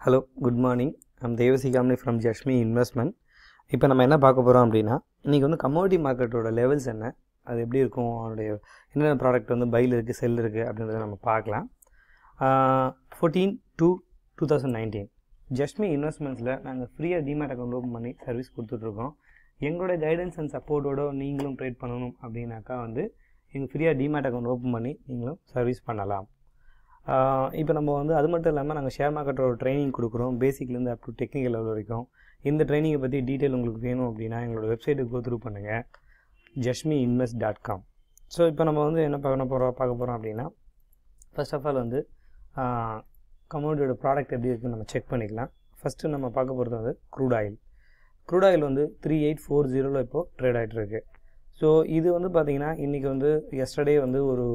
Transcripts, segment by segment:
hello good morning I'm Devasi Kamani from Jashmi investment இப்போ நம்ம என்ன பார்க்க போகிறோம் அப்படின்னா இன்றைக்கி வந்து கமோடிட்டி மார்க்கெட்டோட லெவல்ஸ் என்ன அது எப்படி இருக்கும் அதனுடைய என்னென்ன ப்ராடக்ட் வந்து பையில் இருக்குது செல் இருக்குது அப்படின்றத நம்ம பார்க்கலாம் fourteen to two thousand nineteen Jashmi இன்வெஸ்ட்மெண்ட்ஸில் நாங்கள் ஃப்ரீயாக டிமேட் அக்கௌண்ட் ஓப்பன் பண்ணி சர்வீஸ் கொடுத்துட்ருக்கோம் எங்களோட கைடன்ஸ் அண்ட் சப்போர்ட்டோட நீங்களும் ட்ரேட் பண்ணணும் அப்படின்னாக்கா வந்து எங்கள் ஃப்ரீயாக டிமேட் அக்கௌண்ட் ஓப்பன் பண்ணி நீங்களும் சர்வீஸ் பண்ணலாம் இப்போ நம்ம வந்து அது மட்டும் இல்லாமல் நாங்கள் ஷேர் மார்க்கெட்டோட ட்ரைனிங் கொடுக்குறோம் பேசிக்லேருந்து அப் டு டெக்னிக்கல் லெவல் வரைக்கும் இந்த ட்ரைனிங்கை பற்றி டீட்டெயில் உங்களுக்கு வேணும் அப்படின்னா எங்களோட வெப்சைட்டுக்கு கோ த்ரூ பண்ணுங்கள் Jashmi invest dot com so இப்போ நம்ம வந்து என்ன பார்க்க போகிறோம் பார்க்க போகிறோம் அப்படின்னா ஃபர்ஸ்ட் ஆஃப் ஆல் வந்து கமோடியோட ப்ராடக்ட் எப்படி இருக்குன்னு நம்ம செக் பண்ணிக்கலாம் ஃபஸ்ட்டு நம்ம பார்க்க போகிறது வந்து க்ரூட் ஆயில் க்ரூட் ஆயில் வந்து த்ரீ எயிட் ஃபோர் ஜீரோவில் இப்போது ட்ரேட் ஆகிட்டு இருக்கு ஸோ இது வந்து பார்த்திங்கன்னா இன்றைக்கி வந்து எஸ்டர்டே வந்து ஒரு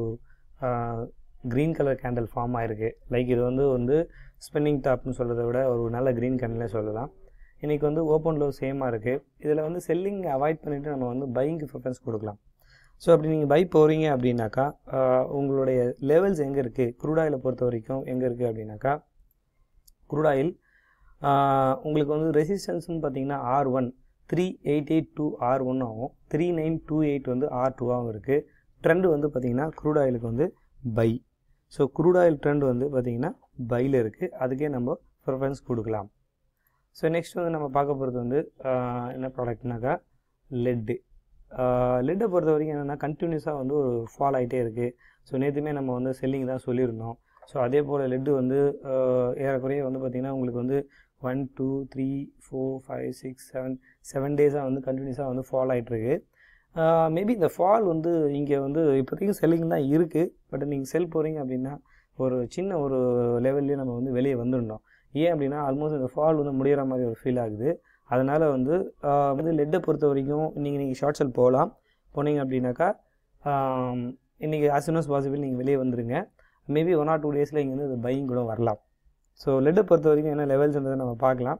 க்ரீன் கலர் கேண்டில் ஃபார்ம் ஆகிருக்கு லைக் இது வந்து வந்து ஸ்பின்னிங் டாப்னு சொல்கிறத விட ஒரு நல்ல க்ரீன் கேண்டிலே சொல்லலாம் இன்றைக்கி வந்து ஓப்பன் லோ சேமாக இருக்குது இதில் வந்து செல்லிங் அவாய்ட் பண்ணிவிட்டு நம்ம வந்து பையிங்க்கு ப்ரிஃபரன்ஸ் கொடுக்கலாம் ஸோ அப்படி நீங்கள் பை போகிறீங்க அப்படின்னாக்கா உங்களுடைய லெவல்ஸ் எங்கே இருக்குது க்ரூட் ஆயிலை பொறுத்த வரைக்கும் எங்கே இருக்குது அப்படின்னாக்கா க்ரூட் ஆயில் உங்களுக்கு வந்து ரெசிஸ்டன்ஸ்னு பார்த்தீங்கன்னா R one three eight eight two R one ஆகும் த்ரீ நைன் டூ எயிட் வந்து ஆர் டூவாகவும் இருக்குது ட்ரெண்டு வந்து பார்த்திங்கன்னா க்ரூட் ஆயிலுக்கு வந்து buy so crude oil trend வந்து பார்த்திங்கன்னா பையில் இருக்குது அதுக்கே நம்ம ப்ரிஃபரன்ஸ் கொடுக்கலாம் ஸோ நெக்ஸ்ட் வந்து நம்ம பார்க்க போகிறது வந்து என்ன ப்ராடக்ட்னாக்கா லெட்டு லெட்டை பொறுத்த வரைக்கும் என்னென்னா கண்டினியூஸாக வந்து ஒரு ஃபால் ஆகிட்டே இருக்குது ஸோ நேற்றுமே நம்ம வந்து செல்லிங் தான் சொல்லியிருந்தோம் ஸோ அதே போல் லெட்டு வந்து ஏறக்குறைய வந்து பார்த்திங்கன்னா உங்களுக்கு வந்து one two three four five six seven seven டேஸாக வந்து கண்டினியூஸாக வந்து ஃபால் ஆகிட்டுருக்கு மேபி இந்த ஃபால் வந்து இங்கே வந்து இப்போதைக்கு செல்லிங் தான் இருக்குது பட் நீங்கள் செல் போகிறீங்க அப்படின்னா ஒரு சின்ன ஒரு லெவல்லே நம்ம வந்து வெளியே வந்துடணும் ஏன் அப்படின்னா ஆல்மோஸ்ட் இந்த ஃபால் வந்து முடிகிற மாதிரி ஒரு ஃபீல் ஆகுது அதனால் வந்து வந்து லெட்டை பொறுத்த வரைக்கும் நீங்கள் நீங்கள் ஷார்ட் செல் போகலாம் போனீங்க அப்படின்னாக்கா இன்றைக்கி ஆஸ் சூன் அஸ் பாசிபிள் நீங்கள் வெளியே வந்துடுங்க மேபி ஒன் ஆர் டூ டேஸில் இங்கே வந்து பையிங் கூட வரலாம் ஸோ லெட்டை பொறுத்த வரைக்கும் என்ன லெவல்ஸ்ன்றதை நம்ம பார்க்கலாம்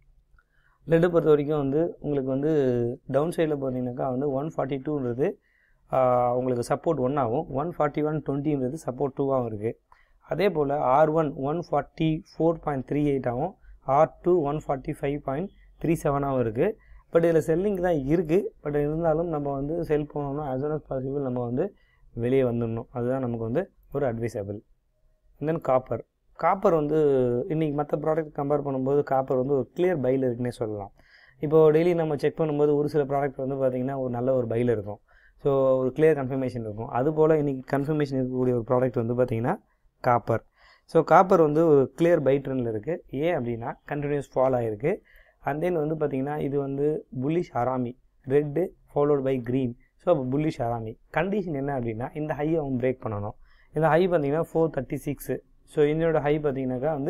லெட்டை பொறுத்த வரைக்கும் வந்து உங்களுக்கு வந்து டவுன் சைடில் பார்த்தீங்கன்னாக்கா வந்து ஒன் ஃபார்ட்டி டூன்றது உங்களுக்கு சப்போர்ட் ஒன் ஆகும் ஒன் ஃபார்ட்டி ஒன் டுவெண்ட்டின்றது சப்போர்ட் டூவாகவும் இருக்குது அதே போல் R one one forty four point three eight ஆகும் R two one forty five point three செவனாகவும் இருக்குது பட் இதில் செல்லிங் தான் இருக்குது பட் இருந்தாலும் நம்ம வந்து செல் போனோம்னா ஆஸ் வெல் அஸ் பாசிபிள் நம்ம வந்து வெளியே வந்துடணும் அதுதான் நமக்கு வந்து ஒரு அட்வைசபிள் தென் காப்பர் காப்பர் வந்து இன்றைக்கி மற்ற ப்ராடக்ட் கம்பேர் பண்ணும்போது காப்பர் வந்து ஒரு கிளியர் பையில் இருக்குன்னே சொல்லலாம் இப்போது டெய்லி நம்ம செக் பண்ணும்போது ஒரு சில ப்ராடக்ட் வந்து பார்த்திங்கன்னா ஒரு நல்ல ஒரு பையில் இருக்கும் ஸோ ஒரு கிளியர் கன்ஃபர்மேஷன் இருக்கும் அதுபோல் இன்றைக்கி கன்ஃபர்மேஷன் இருக்கக்கூடிய ஒரு ப்ராடக்ட் வந்து பார்த்திங்கன்னா காப்பர் ஸோ காப்பர் வந்து ஒரு கிளியர் பை ட்ரெண்டில் இருக்குது ஏன் அப்படின்னா கண்டினியூஸ் ஃபால் ஆகிருக்கு அண்ட் தென் வந்து பார்த்திங்கன்னா இது வந்து bullish harami red followed by green so அப்போ புல்லிஷ் ஹராமி கண்டிஷன் என்ன அப்படின்னா இந்த ஹையை அவன் பிரேக் பண்ணணும் இந்த ஹை பார்த்திங்கன்னா ஃபோர் தேர்ட்டி சிக்ஸு ஸோ இதனோட ஹை பார்த்தீங்கன்னாக்கா வந்து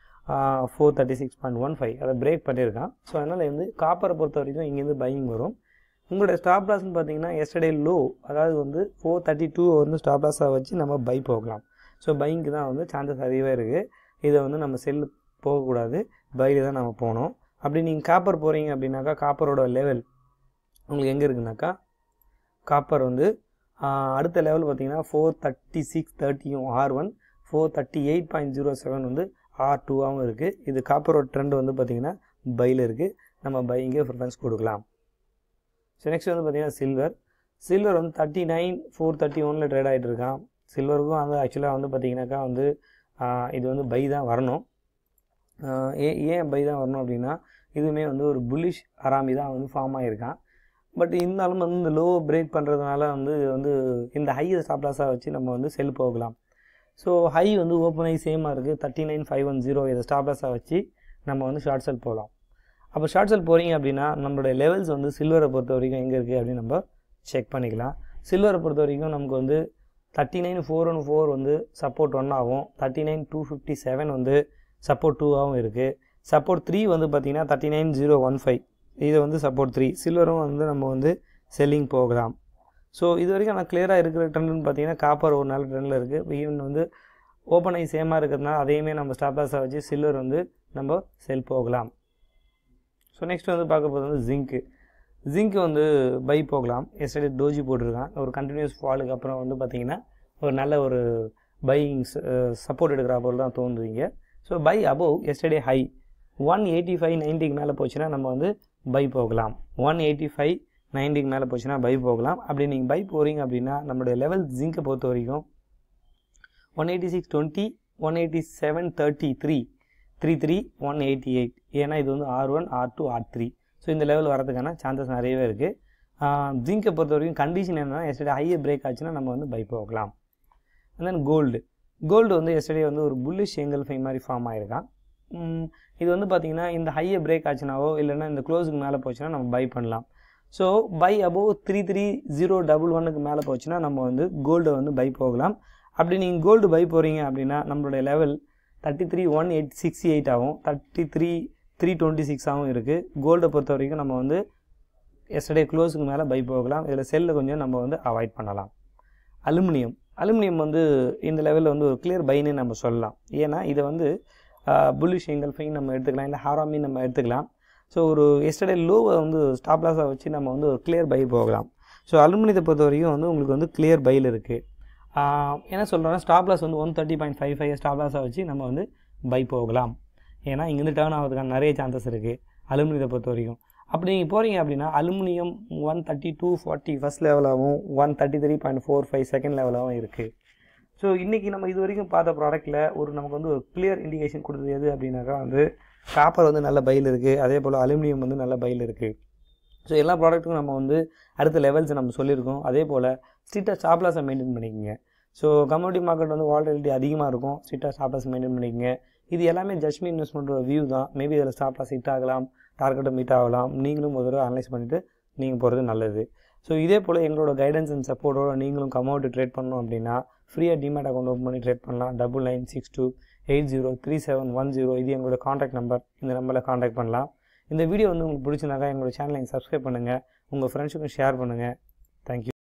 four thirty six point one five அதை பிரேக் பண்ணியிருக்கான் ஸோ அதனால் வந்து காப்பரை பொறுத்த வரைக்கும் இங்கேருந்து பையிங் வரும் உங்களோட ஸ்டாப் லாஸ்ன்னு பார்த்தீங்கன்னா எஸ்டர்டே லோ அதாவது வந்து ஃபோர் தேர்ட்டி டூ வந்து ஸ்டாப் லாஸாக வச்சு நம்ம பை போகலாம் ஸோ பைங்க்கு தான் வந்து சான்சஸ் அதிகமாக இருக்குது இதை வந்து நம்ம செல் போகக்கூடாது பையில் தான் நம்ம போகணும் அப்படி நீங்கள் காப்பர் போகிறீங்க அப்படின்னாக்கா காப்பரோட லெவல் உங்களுக்கு எங்கே இருக்குனாக்கா காப்பர் வந்து அடுத்த லெவல் பார்த்தீங்கன்னா ஃபோர் தேர்ட்டி சிக்ஸ் தேர்ட்டியும் R one four thirty eight point zero seven வந்து ஆர் டூவாகவும் இருக்குது இது காப்பரோட ட்ரெண்ட் வந்து பார்த்திங்கன்னா பையில் இருக்குது நம்ம பையிங்கே ப்ரிஃபரன்ஸ் கொடுக்கலாம் ஸோ நெக்ஸ்ட் வந்து பார்த்திங்கன்னா சில்வர் சில்வர் வந்து தேர்ட்டி நைன் ஃபோர் தேர்ட்டி ஒனில் ட்ரேட் ஆகிட்டு இருக்கான் சில்வருக்கும் வந்து ஆக்சுவலாக வந்து பார்த்திங்கனாக்கா வந்து இது வந்து பை தான் வரணும் ஏன் ஏன் பை தான் வரணும் அப்படின்னா இதுவுமே வந்து ஒரு புல்லிஷ் அராமி தான் வந்து ஃபார்ம் ஆகியிருக்கான் பட் இருந்தாலும் வந்து இந்த லோ பிரேக் பண்ணுறதுனால வந்து வந்து இந்த ஹையை ஸ்டாப் லாஸாக வச்சு நம்ம வந்து செல் போகலாம் ஸோ ஹை வந்து ஓப்பன் ஆகி சேமாக இருக்குது thirty nine five one zero இதை ஸ்டாப் லாஸாக வச்சு நம்ம வந்து ஷார்ட் செல் போகலாம் அப்போ ஷார்ட் செல் போகிறீங்க அப்படின்னா நம்மளுடைய லெவல்ஸ் வந்து சில்வரை பொறுத்த வரைக்கும் எங்கே இருக்குது அப்படின்னு நம்ம செக் பண்ணிக்கலாம் சில்வரை பொறுத்த வரைக்கும் நமக்கு வந்து thirty nine four one four வந்து சப்போர்ட் ஒன் ஆகும் thirty nine two fifty seven வந்து சப்போர்ட் டூவாகவும் இருக்குது சப்போர்ட் த்ரீ வந்து பார்த்திங்கன்னா thirty nine zero one five இது வந்து சப்போர்ட் த்ரீ சில்வரும் வந்து நம்ம வந்து செல்லிங் போகலாம் ஸோ இது வரைக்கும் நான் கிளியராக இருக்கிற ட்ரெண்டுன்னு பார்த்தீங்கன்னா காப்பர் ஒரு நல்ல ட்ரெண்டில் இருக்குது ஈவன் வந்து ஓப்பன் ஆகி சேமாக இருக்கிறதுனால அதையுமே நம்ம ஸ்டாப் லாஸாக வச்சு சில்வர் வந்து நம்ம செல் போகலாம் ஸோ நெக்ஸ்ட் வந்து பார்க்க போகிறது வந்து ஜிங்க்கு ஜிங்க் வந்து பை போகலாம் எஸ்டர்டே டோஜி போட்டிருக்கான் ஒரு கண்டினியூஸ் ஃபாலுக்கு அப்புறம் வந்து பார்த்திங்கன்னா ஒரு நல்ல ஒரு பையிங் சப்போர்ட் எடுக்கிற போல் தான் தோணுதுங்க so buy above yesterday high one eighty five நைன்ட்டிக்கு மேலே போச்சுன்னா நம்ம வந்து பை போகலாம் ஒன் எயிட்டி ஃபைவ் நைன்ட்டிக்கு மேலே போச்சுன்னா பை போகலாம் அப்படி நீங்கள் பை போகிறீங்க அப்படின்னா நம்மளுடைய லெவல் ஜிங்கை பொறுத்த வரைக்கும் one eighty six twenty one eighty seven thirty three three three one eighty eight ஏன்னா இது வந்து R one R two R three so இந்த லெவல் வரதுக்கான சான்சஸ் நிறையவே இருக்குது ஜிங்கை பொறுத்த வரைக்கும் கண்டிஷன் என்னென்னா எஸ்டர்டே ஹையை பிரேக் ஆச்சுன்னா நம்ம வந்து பை போகலாம் அண்ட் தென் கோல்டு கோல்டு வந்து எஸ்டர்டே வந்து ஒரு புல்லிஷ் எங்கல் ஃபை மாதிரி ஃபார்ம் ஆகிருக்கான் இது வந்து பார்த்திங்கன்னா இந்த ஹையை பிரேக் ஆச்சுனாவோ இல்லைன்னா இந்த க்ளோஸுக்கு மேலே போச்சுன்னா நம்ம பை பண்ணலாம் so buy above three three zero double ஒன்னுக்கு மேலே போச்சுன்னா நம்ம வந்து கோல்டை வந்து பை போகலாம் அப்படி நீங்கள் கோல்டு பை போகிறீங்க அப்படின்னா நம்மளுடைய level thirty three one eight sixty eight ஆகும் தேர்ட்டி த்ரீ த்ரீ டுவெண்ட்டி சிக்ஸாகவும் இருக்குது கோல்டை பொறுத்த வரைக்கும் நம்ம வந்து எஸ்டர்டே க்ளோஸுக்கு மேலே பை போகலாம் இதில் செல்லை கொஞ்சம் நம்ம வந்து அவாய்ட் பண்ணலாம் அலுமினியம் அலுமினியம் வந்து இந்த லெவலில் வந்து ஒரு கிளியர் பைன்னு நம்ம சொல்லலாம் ஏன்னா இதை வந்து புல்லிஷ் எங்கல்ஃபைன் நம்ம எடுத்துக்கலாம் இல்லை ஹாராமின் நம்ம எடுத்துக்கலாம் ஸோ ஒரு எஸ்டர்டே லோவை வந்து ஸ்டாப் லாஸாக வச்சு நம்ம வந்து ஒரு கிளியர் பை போகலாம் ஸோ அலுமினியத்தை பொறுத்த வரைக்கும் வந்து உங்களுக்கு வந்து கிளியர் பையில் இருக்குது என்ன சொல்கிறோன்னா ஸ்டாப் லாஸ் வந்து one thirty point five five stop லாஸாக வச்சு நம்ம வந்து பை போகலாம் ஏன்னா இங்கேருந்து டேர்ன் ஆகிறதுக்கான நிறைய சான்சஸ் இருக்குது அலுமினியத்தை பொறுத்த வரைக்கும் அப்படி நீங்கள் போகிறீங்க அப்படின்னா aluminium one thirty two forty first லெவலாகவும் one thirty three point four five second லெவலாகவும் இருக்குது ஸோ இன்றைக்கி நம்ம இது வரைக்கும் பார்த்த ப்ராடக்ட்டில் ஒரு நமக்கு வந்து ஒரு கிளியர் இண்டிகேஷன் கொடுத்தது எது அப்படின்னாக்கா வந்து காப்பர் வந்து நல்ல பையில் இருக்குது அதே போல் அலுமினியம் வந்து நல்ல பையில் இருக்குது ஸோ எல்லா ப்ராடக்ட்டுக்கும் நம்ம வந்து அடுத்த லெவல்ஸை நம்ம சொல்லியிருக்கோம் அதே போல் ஸ்ட்ரிக்டாக ஸ்டாப்லாஸை மெயின்டைன் பண்ணிக்கோங்க ஸோ கம்யூனிட்டி மார்க்கெட் வந்து வாலட்டிலிட்டி அதிகமாக இருக்கும் ஸ்ட்ரிக்டாக ஸ்டாப்லாஸ் மெயின்டைன் பண்ணிக்கோங்க இது எல்லாமே ஜஸ்மி இன்வெஸ்ட்மெண்ட்டோட வியூ தான் மேபி இதில் ஸ்டாப்லாஸ் ஹிட் ஆகலாம் டார்கெட்டை மீட் ஆகலாம் நீங்களும் ஒரு தடவை அனலைஸ் பண்ணிவிட்டு நீங்கள் போகிறது நல்லது ஸோ இதே போல் எங்களோட கைடன்ஸ் அண்ட் சப்போர்ட்டோட நீங்களும் கமௌண்ட் ட்ரேட் பண்ணணும் அப்படின்னா ஃப்ரீயாக டிமேட் அக்கௌண்ட் ஓப்பன் பண்ணி ட்ரேட் பண்ணலாம் double nine six two eight zero three seven one zero இது எங்களோட காண்டாக்ட் நம்பர் இந்த நம்பரில் காண்டாக்ட் பண்ணலாம் இந்த வீடியோ வந்து உங்களுக்கு பிடிச்சிருந்தாக்கா எங்களோட சேனலை சப்ஸ்கிரைப் பண்ணுங்கள் உங்கள் ஃப்ரெண்ட்ஸுக்கும் ஷேர் பண்ணுங்கள் தேங்க்யூ